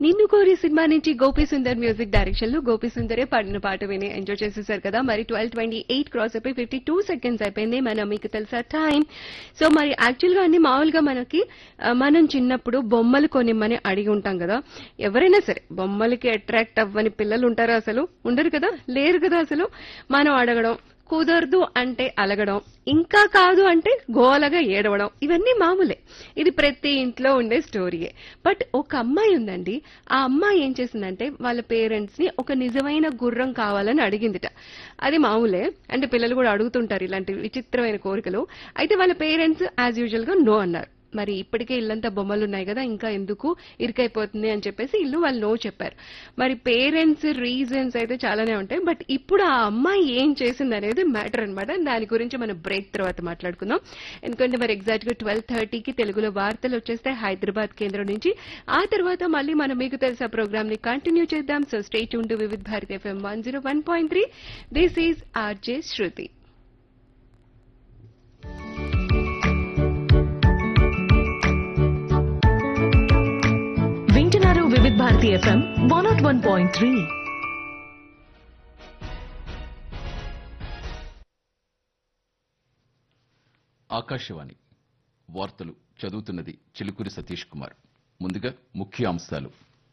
నిన్ను కోరి సినిమా నుంచి గోపి సుందర్ మ్యూజిక్ డైరెక్షన్ లో గోపి సుందరే పాడిన పాట విని ఎంజాయ్ చేసేసారు కదా మరి ట్వెల్వ్ ట్వంటీ ఎయిట్ క్రాస్ అయిపోయి ఫిఫ్టీ టూ సెకండ్స్ అయిపోయింది మన మీకు తెలుసా టైం సో మరి యాక్చువల్ గా అన్ని మామూలుగా మనకి ఆ, మనం చిన్నప్పుడు బొమ్మలు కొనిమ్మని అడిగి ఉంటాం కదా ఎవరైనా సరే బొమ్మలకి అట్రాక్ట్ అవ్వని పిల్లలు ఉంటారా అసలు ఉండరు కదా లేరు కదా అసలు మనం అడగడం కుదరదు అంటే అలగడం ఇంకా కాదు అంటే గోలగా ఏడవడం ఇవన్నీ మామూలే ఇది ప్రతి ఇంట్లో ఉండే స్టోరీయే బట్ ఒక అమ్మాయి ఉందండి ఆ అమ్మాయి ఏం చేసిందంటే వాళ్ళ పేరెంట్స్ ని ఒక నిజమైన గుర్రం కావాలని అడిగిందిట అది మామూలే అంటే పిల్లలు కూడా అడుగుతుంటారు ఇలాంటి విచిత్రమైన కోరికలు అయితే వాళ్ళ పేరెంట్స్ యాజ్ యూజువల్ గా నో అన్నారు మరి ఇప్పటికే ఇల్లంతా బొమ్మలు ఉన్నాయి కదా ఇంకా ఎందుకు ఇరుకైపోతుంది అని చెప్పేసి ఇల్లు వాళ్ళు నో చెప్పారు మరి పేరెంట్స్ రీజన్స్ అయితే చాలానే ఉంటాయి బట్ ఇప్పుడు ఆ అమ్మాయి ఏం చేసింది అనేది మ్యాటర్ అనమాట దాని గురించి మనం బ్రేక్ తర్వాత మాట్లాడుకుందాం ఎందుకంటే మరి ఎగ్జాక్ట్ గా ట్వెల్వ్ థర్టీకి తెలుగులో వార్తలు వచ్చేస్తే హైదరాబాద్ కేంద్రం నుంచి ఆ తర్వాత మళ్ళీ మనం మీకు తెలుసా ప్రోగ్రామ్ ని కంటిన్యూ చేద్దాం సో స్టేట్ ఉంటూ Vividh Bharati FM one zero one point three this is RJ Shruti వింటున్నారు Vividh Bharati FM one nought one point three Akashvani వార్తలు చదువుతున్నది చిలుకూరి సతీష్ కుమార్ ముందుగా ముఖ్య అంశాలు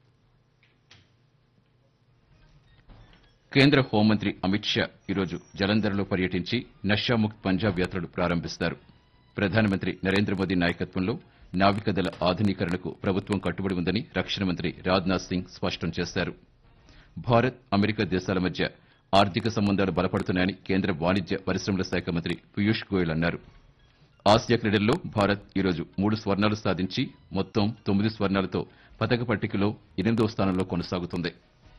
కేంద్ర హోంమంత్రి అమిత్ షా ఈరోజు జలంధర్లో పర్యటించి నషాముక్త్ పంజాబ్ యాత్రను ప్రారంభిస్తారు ప్రధానమంత్రి నరేంద్ర మోదీ నాయకత్వంలో నావికదళ ఆధునీకరణకు ప్రభుత్వం కట్టుబడి ఉందని రక్షణ మంత్రి రాజ్నాథ్ సింగ్ స్పష్టం చేశారు భారత్ అమెరికా దేశాల మధ్య ఆర్థిక సంబంధాలు బలపడుతున్నాయని కేంద్ర వాణిజ్య పరిశ్రమల శాఖ మంత్రి పీయూష్ గోయల్ అన్నారు ఆసియా క్రీడల్లో భారత్ ఈరోజు మూడు స్వర్ణాలు సాధించి మొత్తం తొమ్మిది స్వర్ణాలతో పతక పట్టికలో ఎనిమిదవ స్థానంలో కొనసాగుతుంది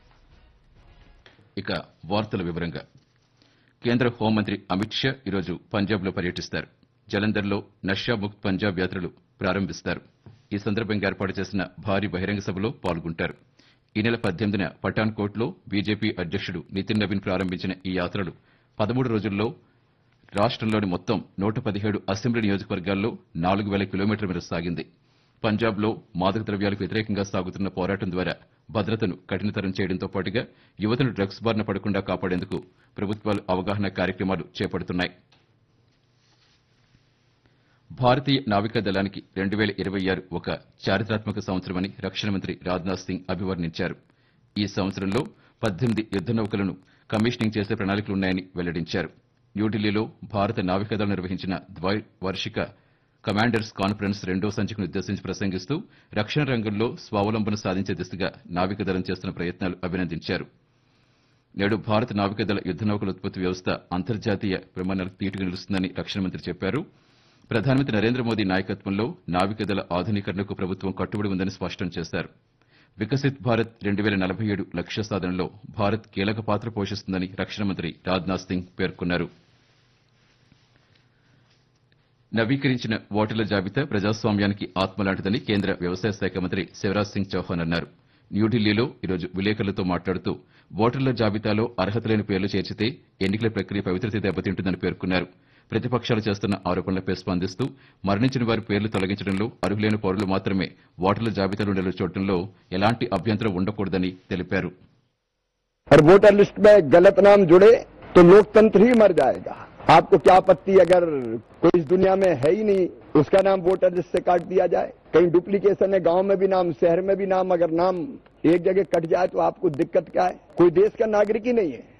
ఇక వార్తల వివరంగా కేంద్ర హోంమంత్రి అమిత్ షా ఈరోజు పంజాబ్లో పర్యటిస్తారు జలంధర్లో నషా ముక్త్ పంజాబ్ యాత్రలు ప్రారంభిస్తారు ఈ సందర్భంగా ఏర్పాటు చేసిన భారీ బహిరంగ సభలో పాల్గొంటారు ఈ నెల పద్దెనిమిదిన పఠాన్కోట్లో బీజేపీ అధ్యక్షుడు నితిన్ నవీన్ ప్రారంభించిన ఈ యాత్రలు పదమూడు రోజుల్లో రాష్ట్రంలోని మొత్తం నూట పదిహేడు అసెంబ్లీ నియోజకవర్గాల్లో నాలుగు వేల కిలోమీటర్ల మేర సాగింది పంజాబ్లో మాదక ద్రవ్యాలకు వ్యతిరేకంగా సాగుతున్న పోరాటం ద్వారా భద్రతను కఠినతరం చేయడంతో పాటుగా యువతను డ్రగ్స్ బారిన పడకుండా కాపాడేందుకు ప్రభుత్వాలు అవగాహన కార్యక్రమాలు చేపడుతున్నాయి భారతీయ నావికా దళానికి రెండు వేల ఇరవై ఆరు ఒక చారిత్రాత్మక సంవత్సరమని రక్షణ మంత్రి రాజ్నాథ్ సింగ్ అభివర్ణించారు ఈ సంవత్సరంలో పద్దెనిమిది యుద్ద నౌకలను కమిషనింగ్ చేసే ప్రణాళికలున్నాయని వెల్లడించారు న్యూఢిల్లీలో భారత నావికాదళం నిర్వహించిన ద్వైవార్షిక కమాండర్స్ కాన్ఫరెన్స్ రెండో సంచికను ఉద్దేశించి ప్రసంగిస్తూ రక్షణ రంగంలో స్వావలంబన సాధించే దిశగా నావికాదళం చేస్తున్న ప్రయత్నాలు అభినందించారు నేడు భారత నావికాదళ యుద్ద నౌకల ఉత్పత్తి వ్యవస్థ అంతర్జాతీయ ప్రమాణాలకు తీటుగా నిలుస్తుందని రక్షణ మంత్రి చెప్పారు ప్రధానమంత్రి నరేంద్ర మోదీ నాయకత్వంలో నావికాదళ ఆధునీకరణకు ప్రభుత్వం కట్టుబడి ఉందని స్పష్టం చేశారు వికసిత్ భారత్ రెండు వేల నలభై ఏడు లక్ష్య సాధనలో భారత్ కీలక పాత్ర పోషిస్తుందని రక్షణ మంత్రి రాజ్నాథ్ సింగ్ పేర్కొన్నారు నవీకరించిన ఓటర్ల జాబితా ప్రజాస్వామ్యానికి ఆత్మ లాంటిదని కేంద్ర వ్యవసాయ శాఖ మంత్రి శివరాజ్ సింగ్ చౌహాన్ అన్నారు న్యూఢిల్లీలో ఈరోజు విలేకరులతో మాట్లాడుతూ ఓటర్ల జాబితాలో అర్హత లేని పేర్లు చేర్చితే ఎన్నికల ప్రక్రియ పవిత్రత దెబ్బతింటుందని పేర్కొన్నారు ప్రతిపక్షాలు చేస్తున్న ఆరోపణలపై స్పందిస్తూ మరణించిన వారి పేర్లు తొలగించడంలో అర్హులైన పౌరులు మాత్రమే ఓటర్ల జాబితాలో నిల్వ చూడటంలో ఎలాంటి అభ్యంతరం ఉండకూడదని తెలిపారు और वोटर लिस्ट में गलत नाम जुड़े तो लोकतंत्र ही मर जाएगा आपको क्या आपत्ति अगर कोई इस दुनिया में है ही नहीं उसका नाम वोटर लिस्ट से काट दिया जाए कहीं डुप्लीकेशन है गांव में भी नाम शहर में भी नाम अगर नाम एक जगह कट जाए तो आपको दिक्कत क्या है कोई देश का नागरिक ही नहीं है